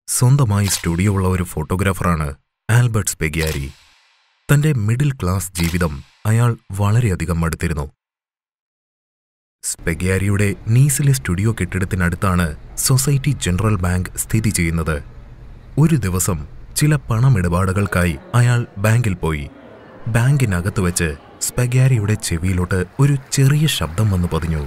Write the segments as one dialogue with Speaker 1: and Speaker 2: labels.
Speaker 1: സ്വന്തമായി സ്റ്റുഡിയോ ഉള്ള ഒരു ഫോട്ടോഗ്രാഫറാണ് ആൽബർട്ട് സ്പെഗ്യാരി തന്റെ മിഡിൽ ക്ലാസ് ജീവിതം അയാൾ വളരെയധികം മടുത്തിരുന്നു സ്പെഗ്യാരിയുടെ നീസിലെ സ്റ്റുഡിയോ കെട്ടിടത്തിനടുത്താണ് സൊസൈറ്റി ജനറൽ ബാങ്ക് സ്ഥിതി ചെയ്യുന്നത് ഒരു ദിവസം ചില പണമിടപാടുകൾക്കായി അയാൾ ബാങ്കിൽ പോയി ബാങ്കിനകത്ത് വെച്ച് സ്പെഗ്യാരിയുടെ ചെവിയിലോട്ട് ഒരു ചെറിയ ശബ്ദം വന്നു പതിഞ്ഞു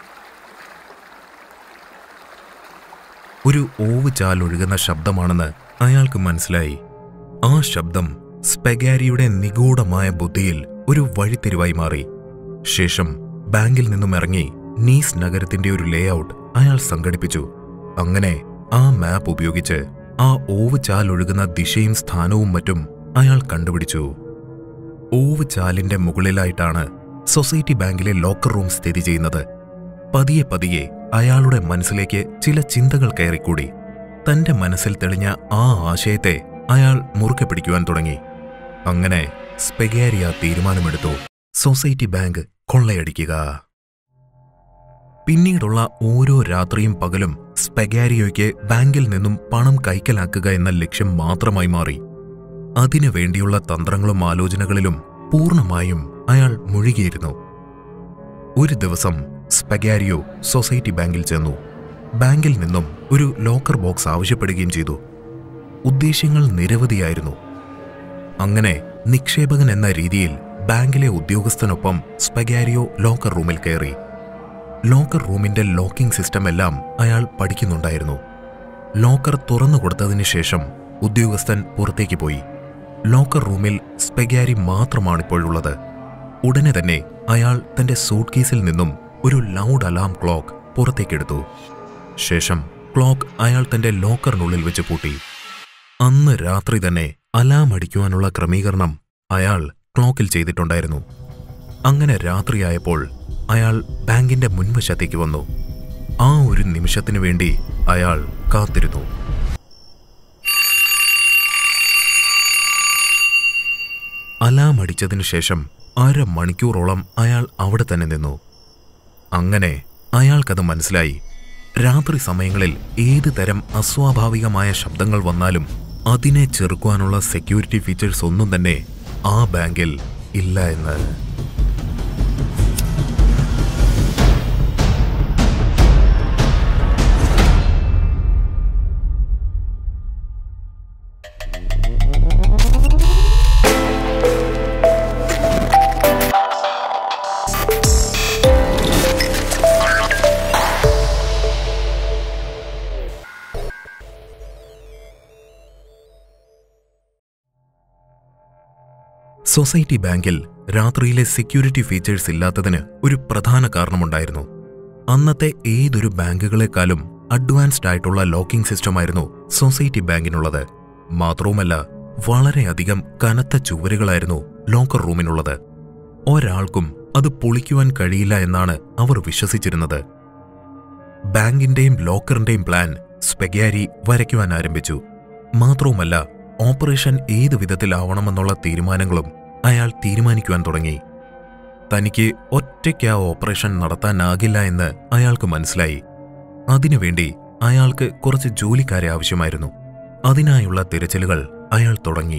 Speaker 1: ഒരു ഓവ് ചാലൊഴുകുന്ന ശബ്ദമാണെന്ന് അയാൾക്ക് മനസ്സിലായി ആ ശബ്ദം സ്പെഗാരിയുടെ നിഗൂഢമായ ബുദ്ധിയിൽ ഒരു വഴിത്തിരിവായി മാറി ശേഷം ബാങ്കിൽ നിന്നും ഇറങ്ങി നീസ് നഗരത്തിന്റെ ഒരു ലേഔട്ട് അയാൾ സംഘടിപ്പിച്ചു അങ്ങനെ ആ മാപ്പ് ഉപയോഗിച്ച് ആ ഓവ് ചാലൊഴുകുന്ന ദിശയും സ്ഥാനവും മറ്റും അയാൾ കണ്ടുപിടിച്ചു ഓവ് ചാലിന്റെ മുകളിലായിട്ടാണ് സൊസൈറ്റി ബാങ്കിലെ ലോക്കർ റൂം സ്ഥിതി ചെയ്യുന്നത് പതിയെ പതിയെ അയാളുടെ മനസ്സിലേക്ക് ചില ചിന്തകൾ കയറിക്കൂടി തന്റെ മനസ്സിൽ തെളിഞ്ഞ ആ ആശയത്തെ അയാൾ മുറുക്കെ പിടിക്കുവാൻ തുടങ്ങി അങ്ങനെ സ്പെഗാരിയ തീരുമാനമെടുത്തു സൊസൈറ്റി ബാങ്ക് കൊള്ളയടിക്കുക പിന്നീടുള്ള ഓരോ രാത്രിയും പകലും സ്പെഗാരിയോയ്ക്ക് ബാങ്കിൽ നിന്നും പണം കൈക്കലാക്കുക എന്ന ലക്ഷ്യം മാത്രമായി മാറി അതിനു വേണ്ടിയുള്ള തന്ത്രങ്ങളും ആലോചനകളിലും പൂർണ്ണമായും അയാൾ മുഴുകിയിരുന്നു ഒരു ദിവസം സ്പെഗാരിയോ സൊസൈറ്റി ബാങ്കിൽ ചെന്നു ബാങ്കിൽ നിന്നും ഒരു ലോക്കർ ബോക്സ് ആവശ്യപ്പെടുകയും ചെയ്തു ഉദ്ദേശ്യങ്ങൾ നിരവധിയായിരുന്നു അങ്ങനെ നിക്ഷേപകൻ എന്ന രീതിയിൽ ബാങ്കിലെ ഉദ്യോഗസ്ഥനൊപ്പം സ്പെഗാരിയോ ലോക്കർ റൂമിൽ കയറി ലോക്കർ റൂമിന്റെ ലോക്കിംഗ് സിസ്റ്റം എല്ലാം അയാൾ പഠിക്കുന്നുണ്ടായിരുന്നു ലോക്കർ തുറന്നു കൊടുത്തതിന് ശേഷം ഉദ്യോഗസ്ഥൻ പുറത്തേക്ക് പോയി ലോക്കർ റൂമിൽ സ്പെഗാരി മാത്രമാണിപ്പോഴുള്ളത് ഉടനെ തന്നെ അയാൾ തന്റെ സൂട്ട് കേസിൽ നിന്നും ഒരു ലൗഡ് അലാം ക്ലോക്ക് പുറത്തേക്കെടുത്തു ശേഷം ക്ലോക്ക് അയാൾ തന്റെ ലോക്കറിനുള്ളിൽ വെച്ച് പൂട്ടി അന്ന് രാത്രി തന്നെ അലാം അടിക്കുവാനുള്ള ക്രമീകരണം അയാൾ ക്ലോക്കിൽ ചെയ്തിട്ടുണ്ടായിരുന്നു അങ്ങനെ രാത്രിയായപ്പോൾ അയാൾ ബാങ്കിന്റെ മുൻവശത്തേക്ക് വന്നു ആ ഒരു നിമിഷത്തിനു വേണ്ടി അയാൾ കാത്തിരുന്നു അലാം അടിച്ചതിനു ശേഷം അരമണിക്കൂറോളം അയാൾ അവിടെ തന്നെ നിന്നു അങ്ങനെ അയാൾക്കത് മനസ്സിലായി രാത്രി സമയങ്ങളിൽ ഏത് തരം അസ്വാഭാവികമായ ശബ്ദങ്ങൾ വന്നാലും അതിനെ ചെറുക്കുവാനുള്ള സെക്യൂരിറ്റി ഫീച്ചേഴ്സ് ഒന്നും തന്നെ ആ ബാങ്കിൽ ഇല്ല എന്ന് സൊസൈറ്റി ബാങ്കിൽ രാത്രിയിലെ സെക്യൂരിറ്റി ഫീച്ചേഴ്സ് ഇല്ലാത്തതിന് ഒരു പ്രധാന കാരണമുണ്ടായിരുന്നു അന്നത്തെ ഏതൊരു ബാങ്കുകളെക്കാളും അഡ്വാൻസ്ഡ് ആയിട്ടുള്ള ലോക്കിംഗ് സിസ്റ്റമായിരുന്നു സൊസൈറ്റി ബാങ്കിനുള്ളത് മാത്രവുമല്ല വളരെയധികം കനത്ത ചുവരുകളായിരുന്നു ലോക്കർ റൂമിനുള്ളത് ഒരാൾക്കും അത് പൊളിക്കുവാൻ കഴിയില്ല എന്നാണ് അവർ വിശ്വസിച്ചിരുന്നത് ബാങ്കിന്റെയും ലോക്കറിന്റെയും പ്ലാൻ സ്പെഗ്യാരി വരയ്ക്കുവാൻ ആരംഭിച്ചു മാത്രവുമല്ല ഓപ്പറേഷൻ ഏതു വിധത്തിലാവണമെന്നുള്ള തീരുമാനങ്ങളും അയാൾ തീരുമാനിക്കുവാൻ തുടങ്ങി തനിക്ക് ഒറ്റയ്ക്ക് ആ ഓപ്പറേഷൻ നടത്താനാകില്ല എന്ന് അയാൾക്ക് മനസ്സിലായി അതിനുവേണ്ടി അയാൾക്ക് കുറച്ച് ജോലിക്കാരെ ആവശ്യമായിരുന്നു അതിനായുള്ള തിരച്ചിലുകൾ അയാൾ തുടങ്ങി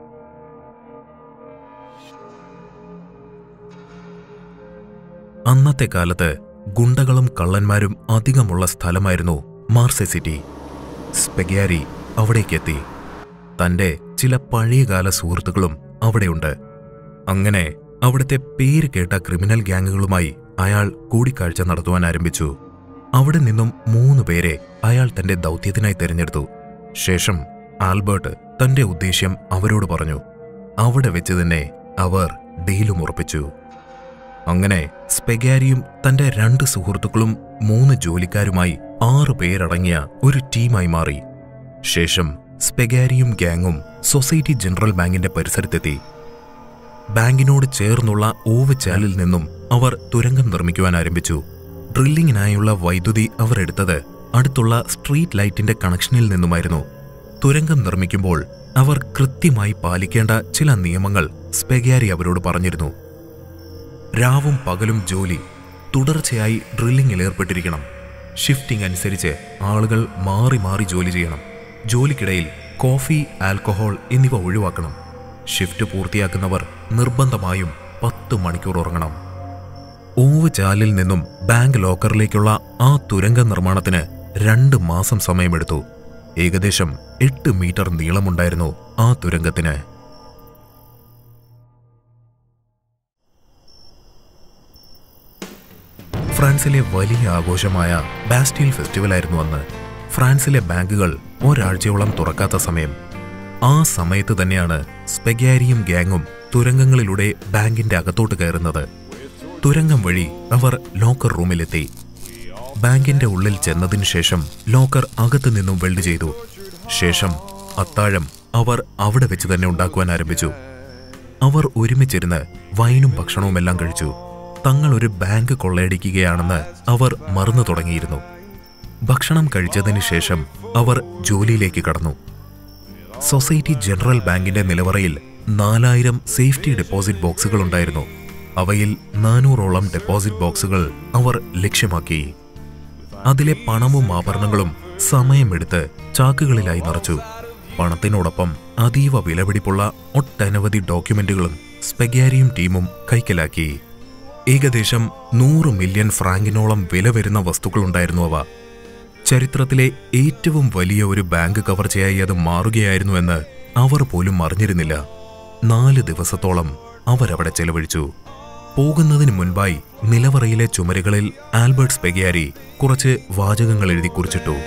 Speaker 1: അന്നത്തെ കാലത്ത് ഗുണ്ടകളും കള്ളന്മാരും അധികമുള്ള സ്ഥലമായിരുന്നു മാർസെ സിറ്റി സ്പെഗ്യാരി അവിടേക്കെത്തി തന്റെ ചില പഴയകാല സുഹൃത്തുക്കളും അവിടെയുണ്ട് അങ്ങനെ അവിടുത്തെ പേര് കേട്ട ക്രിമിനൽ ഗ്യാങ്ങുകളുമായി അയാൾ കൂടിക്കാഴ്ച നടത്തുവാൻ ആരംഭിച്ചു അവിടെ നിന്നും മൂന്ന് പേരെ അയാൾ തന്റെ ദൗത്യത്തിനായി തിരഞ്ഞെടുത്തു ശേഷം ആൽബർട്ട് തന്റെ ഉദ്ദേശ്യം അവരോട് പറഞ്ഞു അവിടെ വെച്ച് തന്നെ അവർ ഡീലും ഉറപ്പിച്ചു അങ്ങനെ സ്പെഗാരിയും തന്റെ രണ്ട് സുഹൃത്തുക്കളും മൂന്ന് ജോലിക്കാരുമായി ആറ് പേരടങ്ങിയ ഒരു ടീമായി മാറി ശേഷം സ്പെഗാരിയും ഗ്യാങ്ങും സൊസൈറ്റി ജനറൽ ബാങ്കിന്റെ പരിസരത്തെത്തി ബാങ്കിനോട് ചേർന്നുള്ള ഓവുചാലിൽ നിന്നും അവർ തുരങ്കം നിർമ്മിക്കുവാൻ ആരംഭിച്ചു ഡ്രില്ലിങ്ങിനായുള്ള വൈദ്യുതി അവർ എടുത്തത് അടുത്തുള്ള സ്ട്രീറ്റ് ലൈറ്റിന്റെ കണക്ഷനിൽ നിന്നുമായിരുന്നു തുരങ്കം നിർമ്മിക്കുമ്പോൾ അവർ കൃത്യമായി പാലിക്കേണ്ട ചില നിയമങ്ങൾ സ്പെഗാരി അവരോട് പറഞ്ഞിരുന്നു രാവും പകലും ജോലി തുടർച്ചയായി ഡ്രില്ലിങ്ങിൽ ഏർപ്പെട്ടിരിക്കണം ഷിഫ്റ്റിംഗ് അനുസരിച്ച് ആളുകൾ മാറി മാറി ജോലി ചെയ്യണം ജോലിക്കിടയിൽ കോഫി ആൽക്കഹോൾ എന്നിവ ഒഴിവാക്കണം ഷിഫ്റ്റ് പൂർത്തിയാക്കുന്നവർ നിർബന്ധമായും പത്ത് മണിക്കൂർ ഉറങ്ങണം ഓവുചാലിൽ നിന്നും ബാങ്ക് ലോക്കറിലേക്കുള്ള ആ തുരങ്ക നിർമ്മാണത്തിന് രണ്ട് മാസം സമയമെടുത്തു ഏകദേശം എട്ട് മീറ്റർ നീളമുണ്ടായിരുന്നു ആ തുരങ്കത്തിന് ഫ്രാൻസിലെ വലിയ ആഘോഷമായ ബാസ്റ്റീൽ ഫെസ്റ്റിവലായിരുന്നു അന്ന് ഫ്രാൻസിലെ ബാങ്കുകൾ ഒരാഴ്ചയോളം തുറക്കാത്ത സമയം ആ സമയത്ത് തന്നെയാണ് സ്പെഗാരിയും ഗ്യാങ്ങും തുരങ്കങ്ങളിലൂടെ ബാങ്കിന്റെ അകത്തോട്ട് കയറുന്നത് തുരങ്കം വഴി അവർ ലോക്കർ റൂമിലെത്തി ബാങ്കിന്റെ ഉള്ളിൽ ചെന്നതിനു ശേഷം ലോക്കർ അകത്തു നിന്നും വെൽഡ് ചെയ്തു ശേഷം അത്താഴം അവർ അവിടെ വെച്ച് തന്നെ ഉണ്ടാക്കുവാൻ ആരംഭിച്ചു അവർ ഒരുമിച്ചിരുന്ന് വൈനും ഭക്ഷണവുമെല്ലാം കഴിച്ചു തങ്ങൾ ഒരു ബാങ്ക് കൊള്ളയടിക്കുകയാണെന്ന് അവർ മറന്നു തുടങ്ങിയിരുന്നു ഭക്ഷണം കഴിച്ചതിന് ശേഷം അവർ ജോലിയിലേക്ക് കടന്നു സൊസൈറ്റി ജനറൽ ബാങ്കിന്റെ നിലവറയിൽ നാലായിരം സേഫ്റ്റി ഡെപ്പോസിറ്റ് ബോക്സുകൾ ഉണ്ടായിരുന്നു അവയിൽ നാനൂറോളം ഡെപ്പോസിറ്റ് ബോക്സുകൾ അവർ ലക്ഷ്യമാക്കി അതിലെ പണവും ആഭരണങ്ങളും സമയമെടുത്ത് ചാക്കുകളിലായി നിറച്ചു പണത്തിനോടൊപ്പം അതീവ വിലപിടിപ്പുള്ള ഒട്ടനവധി ഡോക്യുമെന്റുകളും സ്പെഗ്യാരിയും ടീമും കൈക്കലാക്കി ഏകദേശം നൂറ് മില്യൺ ഫ്രാങ്കിനോളം വില വരുന്ന വസ്തുക്കളുണ്ടായിരുന്നു അവ ചരിത്രത്തിലെ ഏറ്റവും വലിയ ഒരു ബാങ്ക് കവർച്ചയായി അത് മാറുകയായിരുന്നുവെന്ന് അവർ പോലും അറിഞ്ഞിരുന്നില്ല നാല് ദിവസത്തോളം അവരവിടെ ചെലവഴിച്ചു പോകുന്നതിന് മുൻപായി നിലവറയിലെ ചുമരുകളിൽ ആൽബർട്ട് സ്പെഗിയാരി കുറച്ച് വാചകങ്ങൾ എഴുതി കുറിച്ചിട്ടു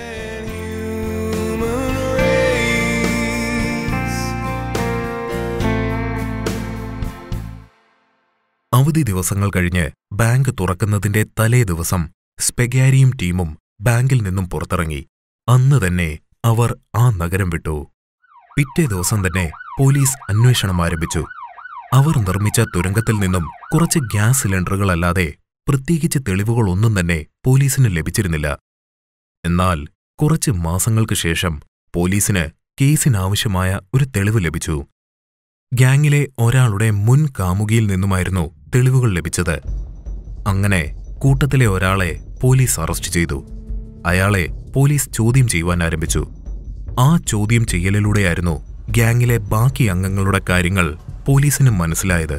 Speaker 1: അവധി ദിവസങ്ങൾ കഴിഞ്ഞ് ബാങ്ക് തുറക്കുന്നതിന്റെ തലേ ദിവസം സ്പെഗാരിയും ടീമും ബാങ്കിൽ നിന്നും പുറത്തിറങ്ങി അന്ന് തന്നെ അവർ ആ നഗരം വിട്ടു പിറ്റേ ദിവസം തന്നെ പോലീസ് അന്വേഷണം ആരംഭിച്ചു അവർ നിർമ്മിച്ച തുരങ്കത്തിൽ നിന്നും കുറച്ച് ഗ്യാസ് സിലിണ്ടറുകളല്ലാതെ പ്രത്യേകിച്ച് തെളിവുകളൊന്നും തന്നെ പോലീസിന് ലഭിച്ചിരുന്നില്ല എന്നാൽ കുറച്ച് മാസങ്ങൾക്ക് ശേഷം പോലീസിന് കേസിനാവശ്യമായ ഒരു തെളിവ് ലഭിച്ചു ഗ്യാങ്ങിലെ ഒരാളുടെ മുൻ കാമുകിയിൽ നിന്നുമായിരുന്നു തെളിവുകൾ ലഭിച്ചത് അങ്ങനെ കൂട്ടത്തിലെ ഒരാളെ പോലീസ് അറസ്റ്റ് ചെയ്തു അയാളെ പോലീസ് ചോദ്യം ചെയ്യുവാൻ ആരംഭിച്ചു ആ ചോദ്യം ചെയ്യലിലൂടെയായിരുന്നു ഗ്യാങ്ങിലെ ബാക്കി അംഗങ്ങളുടെ കാര്യങ്ങൾ പോലീസിന് മനസ്സിലായത്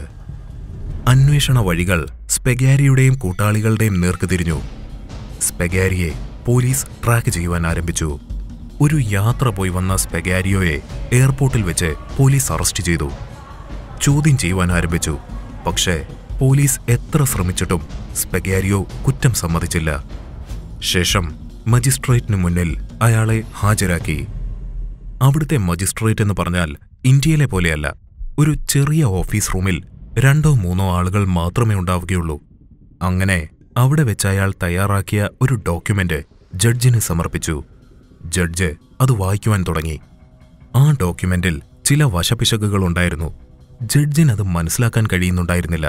Speaker 1: അന്വേഷണ വഴികൾ സ്പെഗാരിയുടെയും കൂട്ടാളികളുടെയും നേർക്ക് തിരിഞ്ഞു സ്പെഗാരിയെ പോലീസ് ട്രാക്ക് ചെയ്യുവാൻ ആരംഭിച്ചു ഒരു യാത്ര പോയി വന്ന സ്പെഗാരിയോയെ എയർപോർട്ടിൽ വെച്ച് പോലീസ് അറസ്റ്റ് ചെയ്തു ചോദ്യം ചെയ്യുവാൻ ആരംഭിച്ചു പക്ഷേ പോലീസ് എത്ര ശ്രമിച്ചിട്ടും സ്പെഗാരിയോ കുറ്റം സമ്മതിച്ചില്ല ശേഷം മജിസ്ട്രേറ്റിന് മുന്നിൽ അയാളെ ഹാജരാക്കി അവിടുത്തെ മജിസ്ട്രേറ്റ് എന്ന് പറഞ്ഞാൽ ഇന്ത്യയിലെ പോലെയല്ല ഒരു ചെറിയ ഓഫീസ് റൂമിൽ രണ്ടോ മൂന്നോ ആളുകൾ മാത്രമേ ഉണ്ടാവുകയുള്ളൂ അങ്ങനെ അവിടെ വെച്ച് അയാൾ തയ്യാറാക്കിയ ഒരു ഡോക്യുമെന്റ് ജഡ്ജിന് സമർപ്പിച്ചു ജഡ്ജ് അത് വായിക്കുവാൻ തുടങ്ങി ആ ഡോക്യുമെന്റിൽ ചില വശപിശകുകൾ ഉണ്ടായിരുന്നു ജഡ്ജിന് അത് മനസ്സിലാക്കാൻ കഴിയുന്നുണ്ടായിരുന്നില്ല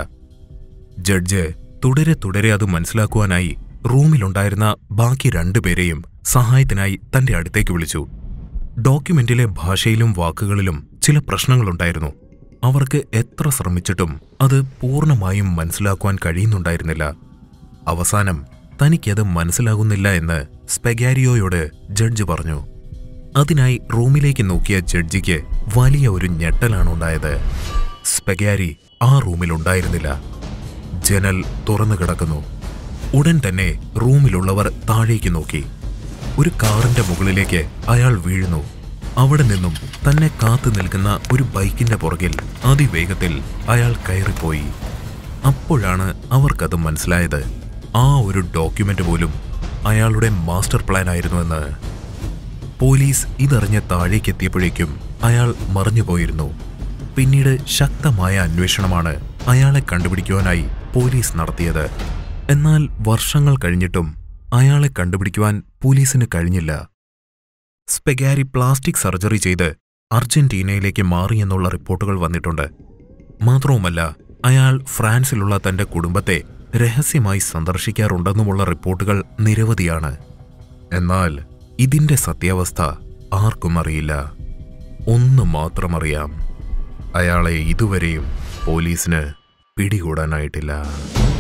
Speaker 1: ജഡ്ജ് തുടരെ തുടരെ അത് മനസ്സിലാക്കുവാനായി റൂമിലുണ്ടായിരുന്ന ബാക്കി രണ്ടുപേരെയും സഹായത്തിനായി തന്റെ അടുത്തേക്ക് വിളിച്ചു ഡോക്യുമെന്റിലെ ഭാഷയിലും വാക്കുകളിലും ചില പ്രശ്നങ്ങളുണ്ടായിരുന്നു അവർക്ക് എത്ര ശ്രമിച്ചിട്ടും അത് പൂർണ്ണമായും മനസ്സിലാക്കുവാൻ കഴിയുന്നുണ്ടായിരുന്നില്ല അവസാനം തനിക്കത് മനസ്സിലാകുന്നില്ല എന്ന് സ്പെഗാരിയോയോട് ജഡ്ജ് പറഞ്ഞു അതിനായി റൂമിലേക്ക് നോക്കിയ ജഡ്ജിക്ക് വലിയ ഒരു ഞെട്ടലാണ് ഉണ്ടായത് സ്പെഗാരി ആ റൂമിലുണ്ടായിരുന്നില്ല ജനൽ തുറന്നു കിടക്കുന്നു ഉടൻ തന്നെ റൂമിലുള്ളവർ താഴേക്ക് നോക്കി ഒരു കാറിന്റെ മുകളിലേക്ക് അയാൾ വീഴുന്നു അവിടെ നിന്നും തന്നെ കാത്തു നിൽക്കുന്ന ഒരു ബൈക്കിന്റെ പുറകിൽ അതിവേഗത്തിൽ അയാൾ കയറിപ്പോയി അപ്പോഴാണ് അവർക്കത് മനസ്സിലായത് ആ ഒരു ഡോക്യുമെന്റ് പോലും അയാളുടെ മാസ്റ്റർ പ്ലാൻ ആയിരുന്നുവെന്ന് പോലീസ് ഇതറിഞ്ഞ് താഴേക്കെത്തിയപ്പോഴേക്കും അയാൾ മറിഞ്ഞുപോയിരുന്നു പിന്നീട് ശക്തമായ അന്വേഷണമാണ് അയാളെ കണ്ടുപിടിക്കുവാനായി പോലീസ് നടത്തിയത് എന്നാൽ വർഷങ്ങൾ കഴിഞ്ഞിട്ടും അയാളെ കണ്ടുപിടിക്കുവാൻ പോലീസിന് കഴിഞ്ഞില്ല സ്പെഗാരി പ്ലാസ്റ്റിക് സർജറി ചെയ്ത് അർജന്റീനയിലേക്ക് മാറിയെന്നുള്ള റിപ്പോർട്ടുകൾ വന്നിട്ടുണ്ട് മാത്രവുമല്ല അയാൾ ഫ്രാൻസിലുള്ള തന്റെ കുടുംബത്തെ രഹസ്യമായി സന്ദർശിക്കാറുണ്ടെന്നുമുള്ള റിപ്പോർട്ടുകൾ നിരവധിയാണ് എന്നാൽ ഇതിന്റെ സത്യാവസ്ഥ ആർക്കും അറിയില്ല ഒന്ന് മാത്രം അറിയാം അയാളെ ഇതുവരെയും പോലീസിന് പിടികൂടാനായിട്ടില്ല